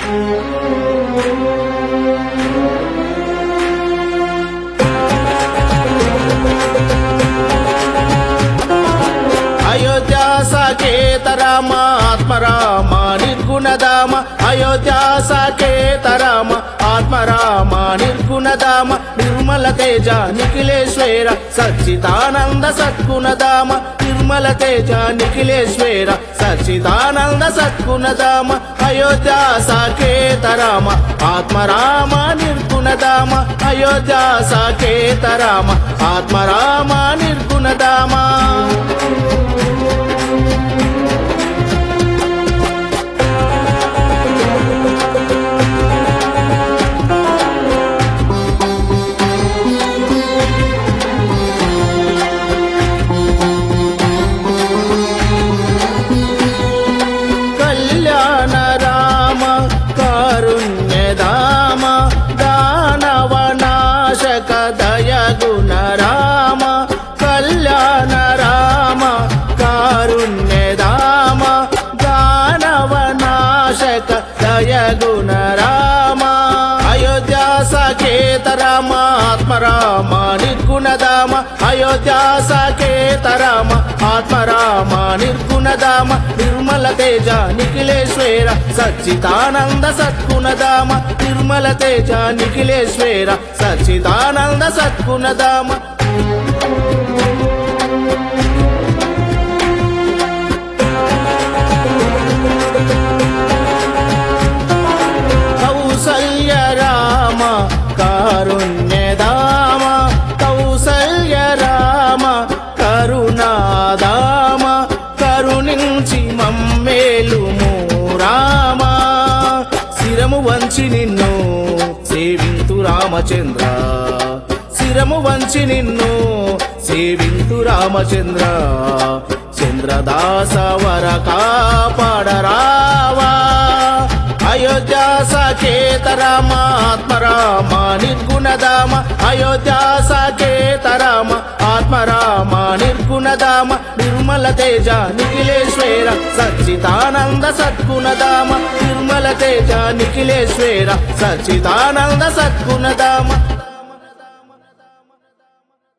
అయోధ్య సాకేత రామ ఆత్మరామ నిర్గుణధామ అయోధ్య సాకేత రామ ఆత్మరామ నిర్గుణధామ నిర్మల తేజ నిఖిలేశ్వర సచ్చిదానంద సద్గుణధామ నిర్మల తేజ నిఖిలేశ్వర సచ్చిదానంద సద్గుణధామ అయోధ్య సాకేత రామ ఆత్మరామ నిర్గుణధామ అయోధ్య సాకేత రామ ఆత్మరామ నిర్గుణధామ కళ్యాణ రామ కారుణ్యధామ దానవ నాశక దయగుణ రామ కళ్యాణ రామ కారుణ్యధామ దానవ నాశక దయగుణ రామ అయోధ్య సాకేత రామ ఆత్మరామ నిర్గుణధామ అయోధ్య సాకేత రామ ఆత్మరామ నిర్గుణధామ నిర్మల తేజ నిఖిలేశ్వర సచ్చిదానంద సద్గుణధామ నిర్మల తేజ నిఖిలేశ్వర సచ్చిదానంద సద్గుణధామ కౌసల్య రామ కారుణ్యధామ కౌసల్య రామ కరుణాధామ కరుణించి మమ్మేలుము రామ శిరము వంచి నిన్ను సేవింతు రామచంద్ర శిరము వంచి నిన్ను సేవింతు రామచంద్ర చంద్రదాస వర కాపాడరావా అయోధ్య సాకేత రామ ఆత్మరామ నిర్గుణధామ అయోధ్య సాకేత రామ ఆత్మరామ నిర్గుణధామ నిర్మల తేజ నిఖిలేశ్వర సచ్చిదానంద సద్గుణధామ నిర్మల తేజ నిఖిలేశ్వర సచ్చిదానంద సద్గుణధామ